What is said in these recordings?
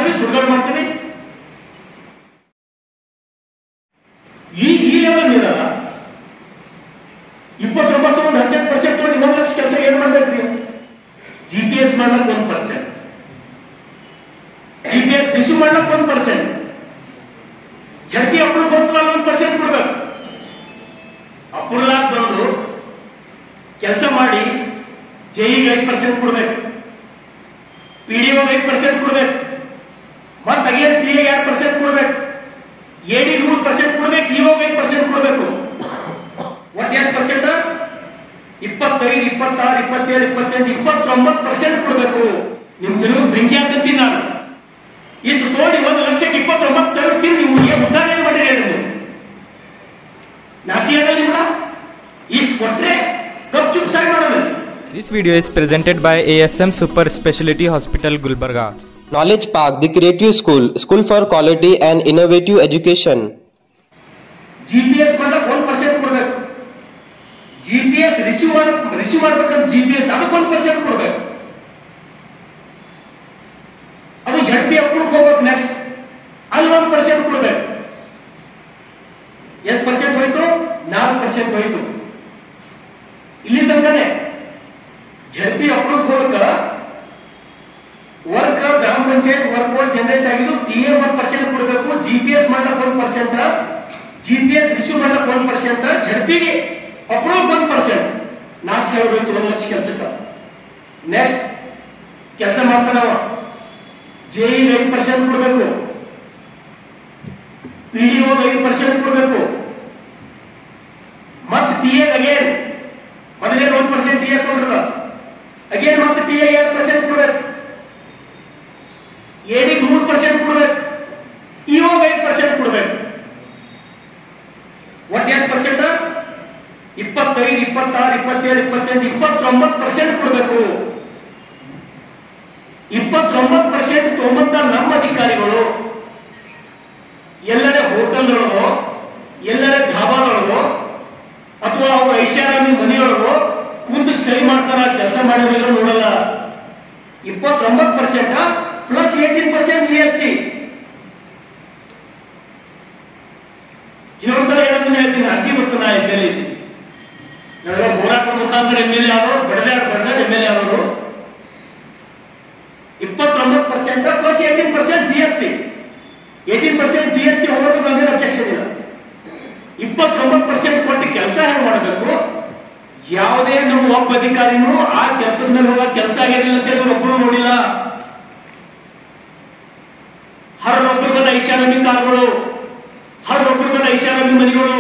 ಮಾಡ್ತೀವಿ ಸುಡುಗಾಡು ಮಾಡ್ತೀವಿ ಈ ಈ ಲೆವೆಲ್ ಇರಲ್ಲ ಇಪ್ಪತ್ತೊಂಬತ್ತು ಒಂದು ಹದಿನೆಂಟು ಪರ್ಸೆಂಟ್ ತೊಗೊಂಡು ಒಂದು ಲಕ್ಷ ಕೆಲಸ ಏನ್ ಮಾಡ್ಬೇಕು ನೀವು ಜಿ ಪಿ ಎಸ್ ಮಾಡ್ಲಕ್ ಒಂದು percent G P S receive ಮಾಡ್ಲಕ್ ಒಂದು ಪರ್ಸೆಂಟ್ ಝಡ್ಪಿ ಅಪ್ರೂವ್ ಹೋಗ್ತಲ್ಲ ಒಂದು ಪರ್ಸೆಂಟ್ ಕೊಡ್ಬೇಕು ಅಪ್ರೂವ್ ಆಗಿ ಬಂದು ಕೆಲಸ ಮಾಡಿ ಜೈಗೆ ಐದು ಪರ್ಸೆಂಟ್ ಕೊಡ್ಬೇಕು ಪಿ ಡಿ ಐದು ಪರ್ಸೆಂಟ್ ಕೊಡ್ಬೇಕು ಮತ್ತೆ ಅಗೇನ್ ಪಿ ಎರಡು ಪರ್ಸೆಂಟ್ ಕೊಡ್ಬೇಕು ಎಡಿ ಮೂರು ಪರ್ಸೆಂಟ್ ಕೊಡ್ಬೇಕು ಇವಾಗ ಐದು ಪರ್ಸೆಂಟ್ ಕೊಡ್ಬೇಕು ಒಟ್ಟು ಎಷ್ಟು ಪರ್ಸೆಂಟ್ ಇಪ್ಪತ್ತೈದು ಇಪ್ಪತ್ತಾರು ಇಪ್ಪತ್ತೇಳು ಇಪ್ಪತ್ತೆಂಟು ಇಪ್ಪತ್ತೊಂಬತ್ತು ಪರ್ಸೆಂಟ್ ಕೊಡ್ಬೇಕು ನಿಮ್ ಜನ ಬೆಂಕಿ ಹಾಕಂತೀನಿ ನಾನು ಇಷ್ಟು ತೋಡಿ ಒಂದು ಲಕ್ಷಕ್ಕೆ ಇಪ್ಪತ್ತೊಂಬತ್ತು ಸಾವಿರ ತಿಂದು ನೀವು ಏನು ಉದ್ಧಾರ ಏನು ಮಾಡಿರಿ ನೀವು ನಾಚಿ ಆಗಲ್ಲ ನಿಮ್ಗ ಇಷ್ಟು ಕೊಟ್ರೆ ಕಪ್ ಚುಪ್ ಸಾಗಿ ಮಾಡೋದು This video is presented by ASM Super Speciality Hospital Gulbarga. Knowledge Park, the Creative School, School for Quality and Innovative Education. G P S ಮಾಡ್ಲಕ್ಕೆ ಒಂದು ಪರ್ಸೆಂಟ್ ಕೊಡ್ಬೇಕು ಜಿ ಪಿ ಎಸ್ ರಿಸೀವ್ ಮಾಡ ರಿಸೀವ್ ಮಾಡ್ಬೇಕಂತ G P S ಅದಕ್ಕೆ ಒಂದು percent ಕೊಡ್ಬೇಕು ಅದು Z P approve ಹೋಗ್ಬೇಕು ನೆಕ್ಸ್ಟ್ ಅಲ್ಲಿ ಒಂದು ಪರ್ಸೆಂಟ್ ಕೊಡ್ಬೇಕು ಎಷ್ಟು ಪರ್ಸೆಂಟ್ ಹೋಯ್ತು ನಾಲ್ಕು ಪರ್ಸೆಂಟ್ ಹೋಯ್ತು ಇಲ್ಲಿ ತನಕನೇ ಝಡ್ ಪಿ ಅಪ್ರೂವ್ ಹೋಗಕ ವರ್ಕ್ ಗ್ರಾಮ ಪಂಚಾಯತ್ ವರ್ಕ್ ಜನರೇಟ್ ಆಗಿದ್ದು ಟಿ ಎ ಒನ್ ಪರ್ಸೆಂಟ್ ಕೊಡಬೇಕು ಜಿ ಪಿ ಎಸ್ ಮಾಡ್ಲಕ್ ಒಂದ್ percent G P S receive ಮಾಡ್ಲಕ್ ಒಂದ್ ಪರ್ಸೆಂಟ್ ಝಡ್ಪಿಗೆ ಅಪ್ರೂವ್ ಒಂದ್ ಪರ್ಸೆಂಟ್ ನಾಲ್ಕು ಸಾವಿರ ಹೋಯ್ತು ಒಂದು ಲಕ್ಷ ಕೆಲಸಕ್ಕೆ ನೆಕ್ಸ್ಟ್ ಕೆಲಸ ಮಾಡ್ತಾನವ ಜೆ ಐ ಐದು ಪರ್ಸೆಂಟ್ ಕೊಡಬೇಕು ಪಿ ಡಿ ಐದು ಪರ್ಸೆಂಟ್ ಕೊಡಬೇಕು ಮತ್ತೆ ಟಿ ಎ ಅಗೇನ್ ಮೊದಲೇ ಒಂದ್ ಪರ್ಸೆಂಟ್ ಟಿ ಎ ಕೊಡ್ರದ ಅಗೇನ್ ಮತ್ತೆ ಟಿ ಎ ಎರಡು ಪರ್ಸೆಂಟ್ ಕೊಡ್ಬೇಕು ಏನಿಗೆ ಮೂರು ಪರ್ಸೆಂಟ್ ಕೊಡ್ಬೇಕು ಇವಾಗ ಐದು ಪರ್ಸೆಂಟ್ ಕೊಡ್ಬೇಕು ಒಟ್ಟು ಎಷ್ಟು ಪರ್ಸೆಂಟ್ ಇಪ್ಪತ್ತೈದು ಇಪ್ಪತ್ತಾರು ಇಪ್ಪತ್ತೇಳು ಇಪ್ಪತ್ತೆಂಟು ಇಪ್ಪತ್ತೊಂಬತ್ತು ಪರ್ಸೆಂಟ್ ಕೊಡಬೇಕು ಇಪ್ಪತ್ತೊಂಬತ್ತು ಪರ್ಸೆಂಟ್ ತೊಂಬತ್ತ ನಮ್ಮ ಅಧಿಕಾರಿಗಳು ಎಲ್ಲರ ಹೋಟೆಲ್ಗಳೋ ಎಲ್ಲರ ಧಾಬಾಗಳೋ ಅಥವಾ ಅವ್ರ ಐಷಾರಾಮಿ ಮನೆಯೊಳಗೋ ಕುಂತು ಸರಿ ಮಾಡ್ತಾರ ಕೆಲಸ ಮಾಡಿರೋ ನೋಡಲ್ಲ ಇಪ್ಪತ್ತೊಂಬತ್ತು percent plus eighteen percent G S T ಇನ್ನೊಂದ್ಸಲ ಏನಂತ ಹೇಳ್ತೀನಿ ಅಜ್ಜಿ ಮತ್ತು ನಾ ಎಮ್ ಎಲ್ ಎ ನಾವೆಲ್ಲ ಹೋರಾಟ ಮುಖಾಂತರ ಎಮ್ ಎಲ್ ಎ ಆದವರು ಬಡದಾಡ್ ಬಡದಾಡ್ ಎಮ್ ಎಲ್ ಎ ಆದವರು ಇಪ್ಪತ್ತೊಂಬತ್ತು percent plus eighteen percent G S T eighteen percent G S T ಹೋಗೋದು ಬಂದಿರೋ ಅಬ್ಜೆಕ್ಷನ್ ಇಲ್ಲ ಇಪ್ಪತ್ತೊಂಬತ್ತು ಪರ್ಸೆಂಟ್ ಕೊಟ್ಟು ಕೆಲಸ ಹೆಂಗ್ ಮಾಡಬೇಕು ಯಾವುದೇ ನಮ್ಮ ಒಬ್ಬ ಅಧಿಕಾರಿನೂ ಆ ಕೆಲಸದ ಮೇಲೆ ಹೋಗ ಕೆಲಸ ಆಗಿರಲಿಲ್ಲ ಅಂತ ಹೇಳಿ ಒಬ್ಬರು ನೋಡಿಲ್ಲ ಹರೊಬ್ಬರ ಮೇಲೆ ಐಷಾರಾಮಿ ಕಾರುಗಳು ಹರೊಬ್ಬರ ಮೇಲೆ ಐಷಾರಾಮಿ ಮನೆಗಳು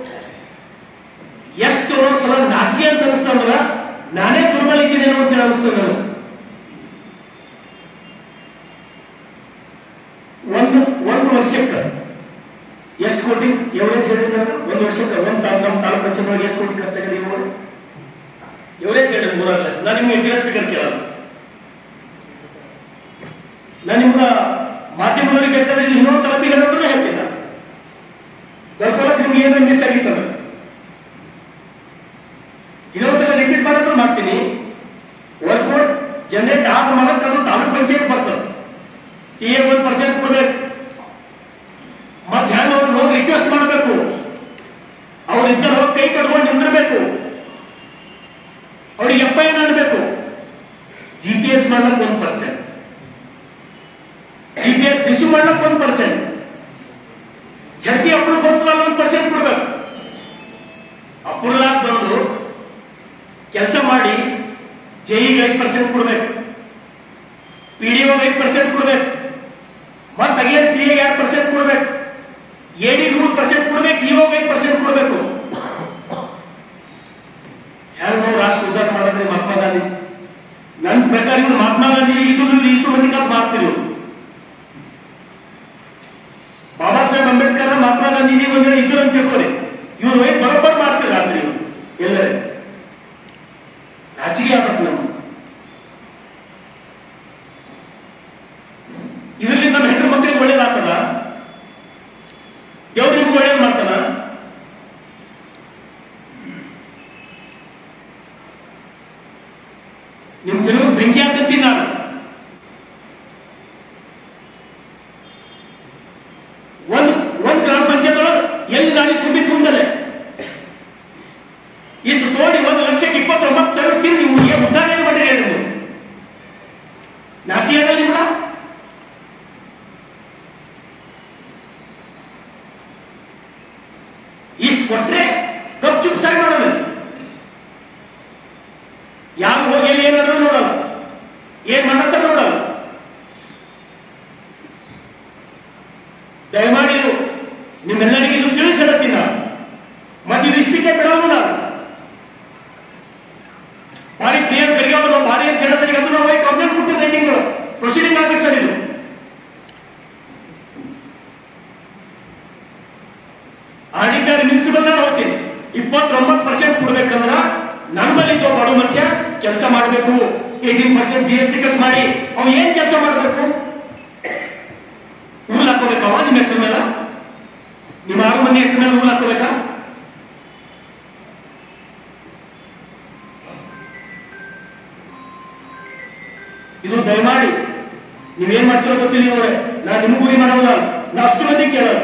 ಎಷ್ಟು ಸಲ ನಾಚಿ ಅಂತ ಅನಿಸ್ತಂದ್ರ ನಾನೇ ದುರ್ಬಲ ಇದ್ದೀನೇನೋ ಅಂತ ಹೇಳಿ ಅನಿಸ್ತದೆ ನನಗೆ ಒಂದು ಒಂದು ವರ್ಷಕ್ಕೆ ಎಷ್ಟು ಕೋಟಿ ಎವರೇಜ್ ಹೇಳಿದ್ರೆ ಒಂದು ವರ್ಷಕ್ಕೆ ಒಂದು ತಾಲೂ ನಮ್ಮ ತಾಲೂಕು ಪಂಚಾಯತ್ ಎಷ್ಟು ಕೋಟಿ ಖರ್ಚಾಗಿದೆ ಇವರು ಎವರೇಜ್ ಹೇಳಿದ್ರೆ ಮೂರರ ಲಕ್ಷ ನಾನು ನಿಮ್ಗೆ ಕ್ಲಿಯರ್ ಫಿಗರ್ ಕೇಳಲ್ಲ ನಾನು ನಿಮ್ಗ ಮಾಧ್ಯಮದವರಿಗೆ ಬೇಕಾದ್ರೆ ಇಲ್ಲಿ ಇನ್ನೊಂದು ಸಲ ಫಿಗರ್ ನೋಡಿದ್ರೆ ಹೇಳ್ತೀನಿ ನಾನು ಗಲ್ಕೊಳಕ್ಕೆ ನಿಮ್ಗೆ ಏನಾದ್ರು ಮಿಸ್ ಆಗಿತ್ತಂದ್ರೆ ಇನ್ನೊಂದ್ಸಲ ರಿಪೀಟ್ ಮಾಡೋದು ಮಾಡ್ತೀನಿ ವರ್ಕೌಟ್ ಜನರೇಟ್ ಆದ ಮಾಡಕ್ಕೆ ಅದು ತಾಲೂಕ್ ಪಂಚಾಯತ್ ಬರ್ತದೆ ಟಿ ಎ ಒನ್ ಪರ್ಸೆಂಟ್ ಕೊಡ್ಬೇಕು ಮತ್ತೆ ಹೆಂಗ್ ಅವ್ರಿಗೆ ಹೋಗಿ ರಿಕ್ವೆಸ್ಟ್ ಮಾಡಬೇಕು ಅವ್ರು ಇದ್ದಲ್ಲಿ ಹೋಗಿ ಕೈ ಕಟ್ಕೊಂಡು ನಿಂದಿರ್ಬೇಕು ಅವ್ರಿಗೆ ಎಫ್ ಐ ಮಾಡಬೇಕು ಜಿ ಪಿ ಎಸ್ ಮಾಡ್ಲಕ್ಕೆ ಒಂದು percent G P S receive ಮಾಡ್ಲಕ್ಕೆ ಒಂದು ಪರ್ಸೆಂಟ್ ಝಡ್ಪಿ ಅಪ್ರೂವ್ ಹೋಗ್ತಲ್ಲ ಒಂದು ಪರ್ಸೆಂಟ್ ಕೊಡ್ಬೇಕು ಅಪ್ರೂವ್ ಆಗಿ ಬಂದು ಕೆಲಸ ಮಾಡಿ ಜೈಗೆ ಐದು ಪರ್ಸೆಂಟ್ ಕೊಡ್ಬೇಕು ಪಿ ಡಿ ಐದು ಪರ್ಸೆಂಟ್ ಕೊಡ್ಬೇಕು ಮತ್ತೆ ಅಗೇನ್ ಪಿ ಎರಡು ಪರ್ಸೆಂಟ್ ಕೊಡ್ಬೇಕು ಎಡಿ ಮೂರು ಪರ್ಸೆಂಟ್ ಕೊಡ್ಬೇಕು ಇವಾಗ ಐದು ಪರ್ಸೆಂಟ್ ಕೊಡ್ಬೇಕು ಹೆಂಗ್ ನಾವು ರಾಷ್ಟ್ರ ಉದ್ಧಾರ ಮಾಡಿದ್ರೆ ಮಹಾತ್ಮ ಗಾಂಧಿ ನನ್ನ ಪ್ರಕಾರ ಇವ್ರು ಮಹಾತ್ಮ ಗಾಂಧಿ ಇದು ನೀವು ಈಸು ಮಂದಿ ಕಾಲ ಮಾಡ್ತೀರಿ ಇವ್ರು. ಬಾಬಾ ಸಾಹೇಬ್ ಅಂಬೇಡ್ಕರ್ ಮಹಾತ್ಮ ಗಾಂಧೀಜಿ ಒಂದು ಇದ್ರು ಅಂತ ತಿಳ್ಕೊಳ್ಳಿ ಇವ್ರು ಹೋಗಿ ಬರೋಬ್ಬರ್ ಮಾಡ್ತೀರಿ ರಾತ್ರಿ ಇವ್ರು ಎಲ್ಲರೇ ನಾಚಿಕೆ ಆಗ್ಬೇಕು ನಮ್ಮ ಇದರಲ್ಲಿ ನಮ್ಮ ಹೆಣ್ಣು ಮಕ್ಕಳಿಗೆ ಒಳ್ಳೇದಾಗ್ತದ ದೇವ್ರು ನಿಮ್ಗೆ ಒಳ್ಳೇದು ಮಾಡ್ತಾನ ನಿಮ್ ಜನ ಬೆಂಕಿ ಹಾಕಂತೀನಿ ನಾನು ಮಾಡಿ ಅವ ಏನ್ ಕೆಲಸ ಮಾಡಬೇಕು ರೂಲ್ ಹಾಕೋಬೇಕಾವ ನಿಮ್ಮ ಹೆಸರು ಮೇಲೆ ನಿಮ್ಮ ಆರು ಮಂದಿ ಹೆಸರು ಮೇಲೆ ರೂಲ್ ಹಾಕೋಬೇಕಾ ಇದು ದಯಮಾಡಿ ನೀವೇನ್ ಮಾಡ್ತೀರೋ ಗೊತ್ತಿಲ್ಲ ಇವರೇ ನಾ ನಿಮ್ ಗುರಿ ಮಾಡೋಲ್ಲ ನಾ ಅಷ್ಟು ಮಂದಿ ಕೇಳೋದು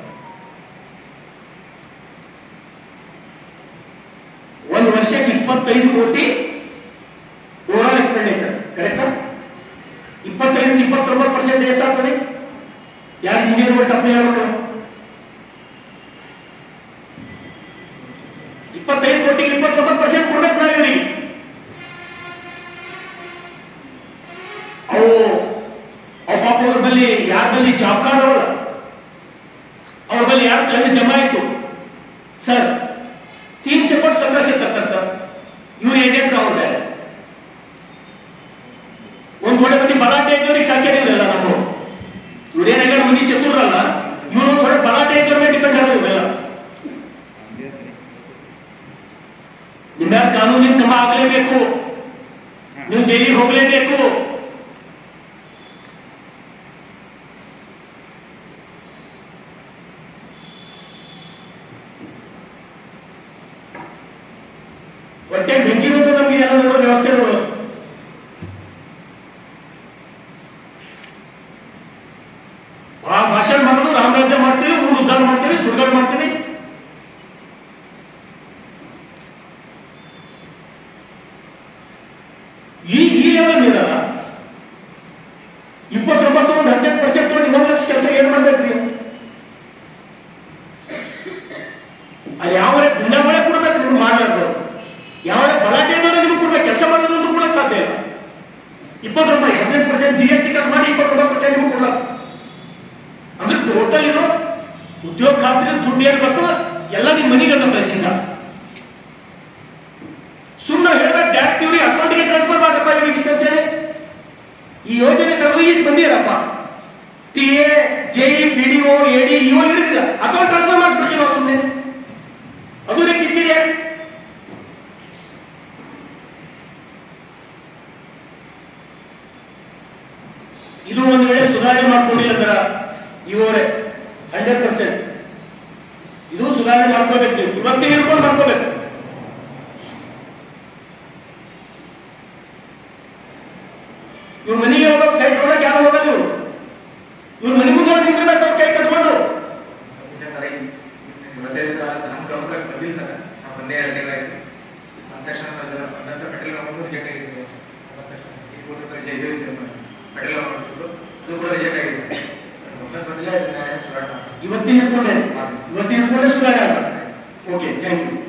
ಒಂದು ವರ್ಷಕ್ಕೆ ಇಪ್ಪತ್ತೈದು ಕೋಟಿ ಓವರಾಲ್ ಎಕ್ಸ್ಪೆಂಡಿಚರ್ ಕರೆಕ್ಟಾ ಇಪ್ಪತ್ತೈದು ಇಪ್ಪತ್ತೊಂಬತ್ತು ಪರ್ಸೆಂಟ್ ಎಷ್ಟಾಗ್ತದೆ ಯಾರು ಇಂಜಿನಿಯರ್ ಬಿಟ್ಟು ಅಪ್ಲೈ ಆಗ್ಬೇಕು ಇಪ್ಪತ್ತೈದು ಕೋಟಿಗೆ ಇಪ್ಪತ್ತೊಂಬತ್ತು ಪರ್ಸೆಂಟ್ ಕೊಡ್ಬೇಕು ನಾವು ಇವರಿಗೆ ಅವು ಅವು ಪಾಪ ಅವ್ರ ಬಳಿ ಯಾರ ಬಳಿ ಜಾಬ್ ಕಾರ್ಡ್ ಅವಲ್ಲ ಅವ್ರ ಬಳಿ ಯಾರು ಸಾವಿರ ಜಮಾ ಇತ್ತು ಸರ್ ತೀನ್ से पर सत्रह से सत्तर सर ಇವ್ರು ಏಜೆಂಟ್ ಅವ್ರೆ ಒಂದ್ ಥೋಡೆ ಮಂದಿ ಬಲಾಟೆ ಇದ್ದವ್ರಿಗೆ ಸಾಧ್ಯ ಇರಲಿಲ್ಲ ನಾವು ಇವ್ರೇನಾಗ ಮಂದಿ ಚತುರಲ್ಲ ಇವ್ರು ಒಂದ್ ಥೋಡೆ ಬಲಾಟೆ ಇದ್ದವ್ರ ಮೇಲೆ ಡಿಪೆಂಡ್ ಆಗೋದು ಇವೆಲ್ಲ ನಿಮ್ಮ ಕಾನೂನಿನ ಕ್ರಮ ಆಗಲೇಬೇಕು ನೀವು ಜೈಲಿಗೆ ಹೋಗಲೇಬೇಕು ಹೊಟ್ಟೆ ಬೆಂಕಿ ಬಂದು ನಮ್ಗೆ ಎಲ್ಲ ನೋಡೋ ವ್ಯವಸ್ಥೆ ನೋಡೋದು ಆ ಭಾಷಣ ಮಾಡೋದು ರಾಮರಾಜ್ಯ ಮಾಡ್ತೀವಿ ಊರು ಉದ್ಧಾರ ಮಾಡ್ತೀವಿ ಸುಳ್ಳು ಮಾಡ್ತೀವಿ ಈ ಈ ಲೆವೆಲ್ ಇರಲ್ಲ ಇಪ್ಪತ್ತೊಂಬತ್ತು ಒಂದು ಹದಿನೆಂಟು ಪರ್ಸೆಂಟ್ ಒಂದು ಇನ್ನೊಂದು ಲಕ್ಷ ಕೆಲಸ ಏನ್ ಮಾಡ್ಬೇಕು ನೀವು ಅಲ್ಲಿ ಯಾವ ಗುಂಡಾವಳೆ ಕೊಡ್ಬೇಕು ನೀವು ಮಾಡಲಾರ್ದು ಯಾವ ಗಲಾಟೆ ಅನ್ನೋದು ನಿಮ್ಗೆ ಕೊಡ್ಬೇಕು ಕೆಲಸ ಮಾಡೋದು ಕೊಡಕ್ ಸಾಧ್ಯ ಇಲ್ಲ ಇಪ್ಪತ್ತೊಂಬತ್ತು ಹದಿನೆಂಟು percent G S T cut ಮಾಡಿ ಇಪ್ಪತ್ತೊಂಬತ್ತು ಪರ್ಸೆಂಟ್ ನಿಮ್ಗೆ ಕೊಡಲ್ಲ ಅಂದ್ರೆ ಟೋಟಲ್ ಇದು ಉದ್ಯೋಗ ಖಾತ್ರಿ ದುಡ್ಡು ಏನ್ ಬರ್ತದ ಎಲ್ಲ ನಿಮ್ಮ ಮನೆಗೆ ಅಂತ ಬೆಳೆಸಿಲ್ಲ ಸುಮ್ಮನೆ ಹೇಳ್ಬೇಕು ಡೈರೆಕ್ಟ್ ಇವ್ರಿಗೆ ಅಕೌಂಟ್ಗೆ ಟ್ರಾನ್ಸ್ಫರ್ ಮಾಡಪ್ಪ ಇವ್ರಿಗೆ ಇಷ್ಟ ಅಂತ ಹೇಳಿ ಈ ಯೋಜನೆ ತರಲು ಈಸ್ ಬಂದಿರಪ್ಪ T A J P D O A D ಇವ ಇರಲಿಲ್ಲ ಅಕೌಂಟ್ ಟ್ರಾನ್ಸ್ಫರ್ ಮಾಡಿಸ್ಬಿಡ್ತೀವಿ ನಾವು ಸುಮ್ಮನೆ ಅದು ಕಿರಿಕಿರಿ ಇದು ಒಂದು ವೇಳೆ ಸುಧಾರಣೆ ಮಾಡ್ಕೊಂಡಿಲ್ಲ ಅಂದ್ರ ಇವರೇ ಹಂಡ್ರೆಡ್ ಪರ್ಸೆಂಟ್ ಇದು ಸುಧಾರಣೆ ಮಾಡ್ಕೋಬೇಕು ನೀವು ಇವತ್ತೇ ಹಿಡ್ಕೊಂಡು ಮಾಡ್ಕೋಬೇಕು ಇವ್ರ ಮನೆಗೆ ಹೋಗ್ಬೇಕು ಸೈಟ್ ನೋಡಕ್ ಯಾರು ಹೋಗಲ್ಲ ಇವ್ರು ಇವ್ರ ಮನೆ ಮುಂದೆ ಹೋಗಿ ನಿಂತಿರ್ಬೇಕು ಅವ್ರ ಕೈ ಕಟ್ಕೊಂಡು ಇವತ್ತೇ ದಿವಸ ನಮ್ಮ ಗಮನಕ್ಕೆ ಬಂದಿಲ್ಲ ಸರ್ ನಾವು ಬಂದೇ ಎರಡು ತಿಂಗಳಾಯ್ತು ಅಂದ ತಕ್ಷಣ ನಂತರ ಪೆಟ್ರೋಲ್ ಅಮೌಂಟ್ ರಿಜೆಕ್ಟ್ ಆಗಿದೆ ಅಂದ ತಕ್ಷಣ ಈ ಕೊಟ್ಟು ಸರ್ ಜೈದೇವ್ ಪೆಟ್ರೋಲ್ ಅಮೌಂಟ್ ಇತ್ತು ಅದು ಕೂಡ ರಿಜೆಕ್ಟ್ ಆಗಿದೆ ಮೊದಲು ಬಂದಿಲ್ಲ ನ್ಯಾಯ ಸುಧಾರಣೆ ಇವತ್ತಿನ ಹಿಡ್ಕೊಂಡೆ ಇವತ್ತಿನ ಹಿಡ್ಕೊಂಡೆ ಸುಧಾರಣೆ ಓಕೆ ಥ್ಯಾಂಕ್ ಯು